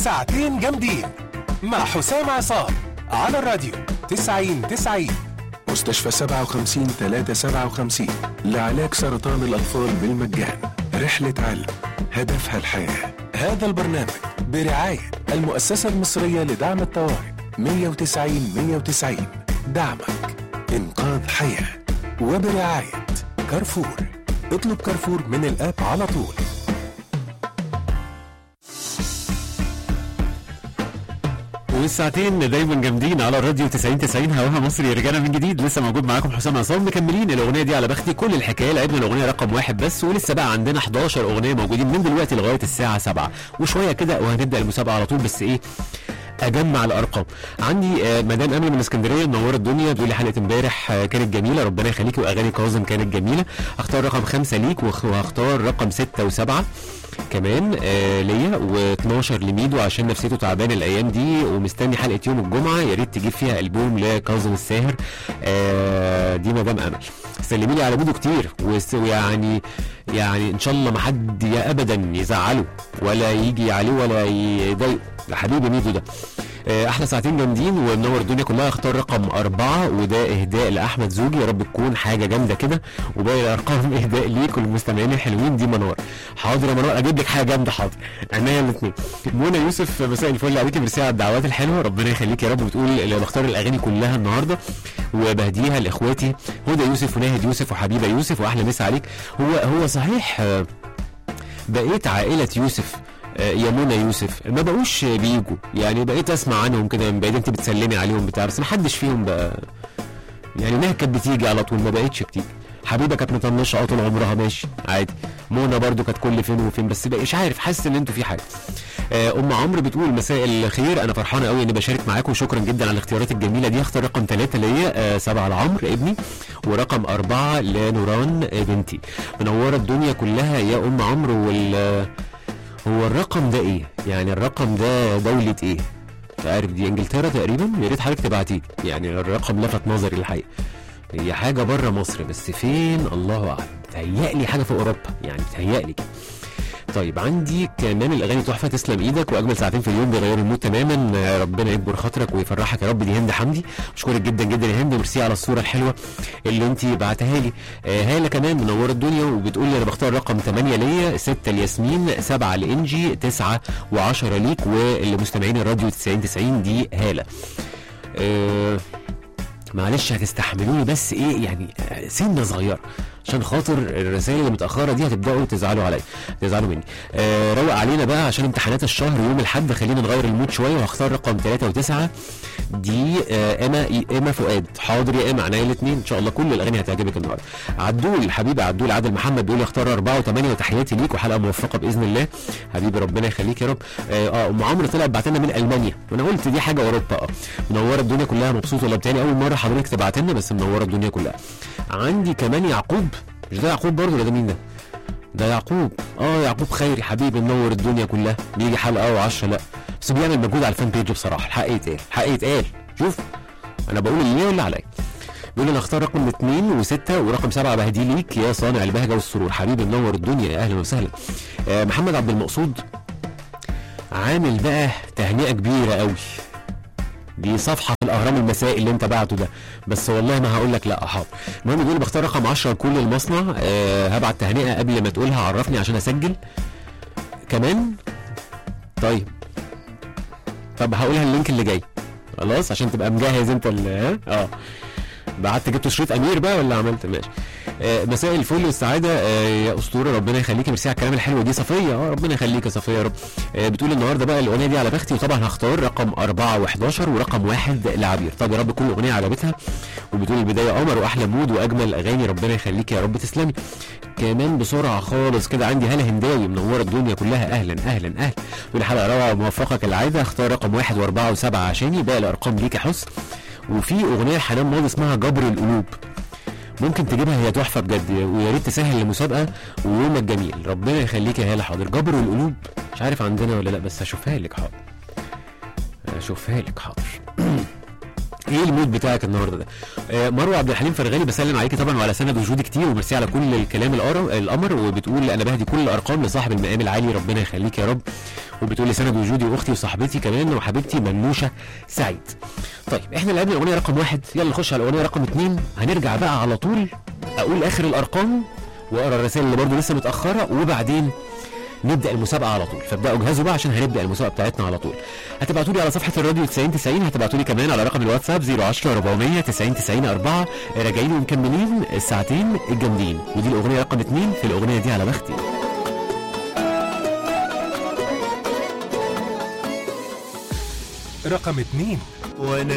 ساعتين جامدين مع حسام عصام على الراديو 90 90 مستشفى 57 357 لعلاج سرطان الأطفال بالمجان رحلة علم هدفها الحياة هذا البرنامج برعاية المؤسسة المصرية لدعم الطوارئ 190 190 دعمك إنقاذ حياة وبرعاية كارفور اطلب كارفور من الآب على طول والساعتين دايما جامدين على الراديو 90 90 هواها مصري رجعنا من جديد لسه موجود معاكم حسام عصام مكملين الاغنيه دي على بختي كل الحكايه لعبنا الاغنيه رقم واحد بس ولسه بقى عندنا 11 اغنيه موجودين من دلوقتي لغايه الساعه 7 وشويه كده وهنبدا المسابقه على طول بس ايه اجمع الارقام عندي آه، مدام امل من اسكندريه منوره الدنيا بتقول لي حلقه امبارح آه، كانت جميله ربنا يخليكي واغاني كاظم كانت جميله اختار رقم خمسة ليك وخ- وهختار رقم ستة وسبعة كمان آه ليا و12 لميدو عشان نفسيته تعبانه الايام دي ومستني حلقه يوم الجمعه يا ريت تجيب فيها البوم لكاظم الساهر آه دي مدام امل سلمي لي على ميدو كتير وس- ويعني يعني ان شاء الله ما حد يا ابدا يزعله ولا يجي عليه ولا يضايقه ده حبيبي ميدو ده آه، احلى ساعتين جامدين ومنور الدنيا كلها اختار رقم أربعة وده اهداء لاحمد زوجي يا رب تكون حاجه جامده كده وباقي الارقام اهداء ليك والمستمعين الحلوين دي منور حاضر يا منور اجيب لك حاجه جامده حاضر عينيا الاثنين منى يوسف مساء الفل عليكي ميرسي على الدعوات الحلوه ربنا يخليك يا رب بتقول اللي بختار الاغاني كلها النهارده وبهديها لاخواتي هدى يوسف وناهد يوسف وحبيبه يوسف واحلى مسا عليك هو هو صحيح آه، بقيت عائله يوسف آه، يا منى يوسف ما بقوش بيجوا يعني بقيت اسمع عنهم كده من بعيد انت بتسلمي عليهم بتاع بس ما حدش فيهم بقى يعني نهى كانت بتيجي على طول ما بقتش بتيجي حبيبه كانت مطنشه اه طول عمرها ماشي عادي منى برضو كانت كل فين وفين بس بقى مش عارف حاسس ان انتوا في حاجه آه، ام عمرو بتقول مساء الخير انا فرحانه قوي اني بشارك معاكم شكرا جدا على الاختيارات الجميله دي اختار رقم ثلاثة ليا آه، سبعة لعمرو ابني ورقم أربعة لنوران آه، بنتي منوره الدنيا كلها يا ام عمرو وال هو الرقم ده ايه؟ يعني الرقم ده دولة ايه؟ مش عارف دي انجلترا تقريبا يا ريت حضرتك تبعتيه يعني الرقم لفت نظري الحقيقه هي حاجه بره مصر بس فين الله اعلم بتهيألي حاجه في اوروبا يعني بتهيألي كده طيب عندي كمان الاغاني تحفه تسلم ايدك واجمل ساعتين في اليوم بيغيروا المود تماما آه، ربنا يكبر خاطرك ويفرحك يا رب دي هند حمدي اشكرك جدا جدا يا هند ميرسي على الصوره الحلوه اللي انت بعتها لي آه، هاله كمان منوره الدنيا وبتقول لي انا بختار رقم 8 ليا 6 لياسمين 7 لانجي 9 و10 ليك واللي مستمعين الراديو 90 90 دي هاله آه، معلش هتستحملوني بس ايه يعني آه، سنه صغيره عشان خاطر الرسائل اللي متاخره دي هتبداوا تزعلوا عليا تزعلوا مني آه روق علينا بقى عشان امتحانات الشهر يوم الاحد خلينا نغير المود شويه وهختار رقم 3 و9 دي آه ايما ايما فؤاد حاضر يا ايما عينيا الاثنين ان شاء الله كل الاغاني هتعجبك النهارده عدول حبيبي عدول عادل محمد بيقول لي اختار 4 و8 وتحياتي ليك وحلقه موفقه باذن الله حبيبي ربنا يخليك يا رب اه آه، ام عمرو طلعت بعت لنا من المانيا وانا قلت دي حاجه اوروبا اه منوره الدنيا كلها مبسوط والله بتاني اول مره حضرتك تبعت لنا بس منوره الدنيا كلها عندي كمان يعقوب مش ده يعقوب برضه ولا ده مين ده؟ ده يعقوب اه يعقوب خيري حبيبي منور الدنيا كلها بيجي حلقه و10 لا بس بيعمل مجهود على الفان بيج بصراحه الحق يتقال الحق يتقال شوف انا بقول اللي ليا واللي عليا بيقول انا اختار رقم اثنين وستة ورقم سبعة بهدي ليك يا صانع البهجة والسرور حبيبي منور الدنيا يا اهلا وسهلا آه محمد عبد المقصود عامل بقى تهنئة كبيرة قوي دي صفحة في الأهرام المسائي اللي أنت بعته ده بس والله ما هقول لك لا حاضر المهم بيقول بختار رقم 10 لكل المصنع أه هبعت تهنئة قبل ما تقولها عرفني عشان أسجل كمان طيب طب هقولها اللينك اللي جاي خلاص عشان تبقى مجهز انت ال- ها اه بعت جبت شريط امير بقى ولا عملت ماشي آه مساء الفل والسعاده آه يا اسطوره ربنا يخليكي ميرسي على الكلام الحلو دي صفيه اه ربنا يخليك يا صفيه يا رب آه بتقول النهارده بقى الاغنيه دي على بختي وطبعا هختار رقم أربعة و11 ورقم واحد لعبير طب يا رب كل اغنيه عجبتها وبتقول البدايه قمر واحلى مود واجمل اغاني ربنا يخليكي يا رب تسلمي كمان بسرعه خالص كده عندي هاله هنداوي منوره الدنيا كلها اهلا اهلا اهلا تقول حلقه روعه وموفقه كالعاده اختار رقم واحد واربعه وسبعه عشاني باقي الارقام ليك يا حس وفي اغنيه حنان ماضي اسمها جبر القلوب ممكن تجيبها هي تحفه بجد ويا ريت تسهل المسابقه ويومك جميل ربنا يخليك يا هاله حاضر جبر القلوب مش عارف عندنا ولا لا بس هشوفها لك حاضر هشوفها لك حاضر ايه المود بتاعك النهارده ده؟ آه مروه عبد الحليم فرغالي بسلم عليكي طبعا وعلى سند وجودي كتير وميرسي على كل الكلام الأر- القمر وبتقول انا بهدي كل الارقام لصاحب المقام العالي ربنا يخليك يا رب وبتقول لي سند وجودي واختي وصاحبتي كمان وحبيبتي منوشه سعيد طيب احنا لعبنا الاغنيه رقم واحد يلا نخش على الاغنيه رقم اتنين هنرجع بقى على طول اقول اخر الارقام واقرا الرسائل اللي برضه لسه متاخره وبعدين نبدا المسابقه على طول فابداوا اجهزوا بقى عشان هنبدا المسابقه بتاعتنا على طول هتبعتوا لي على صفحه الراديو 90 90 هتبعتوا لي كمان على رقم الواتساب 010 400 90 90 4 راجعين ومكملين الساعتين الجامدين ودي الاغنيه رقم 2 في الاغنيه دي على بختي رقم اتنين وانا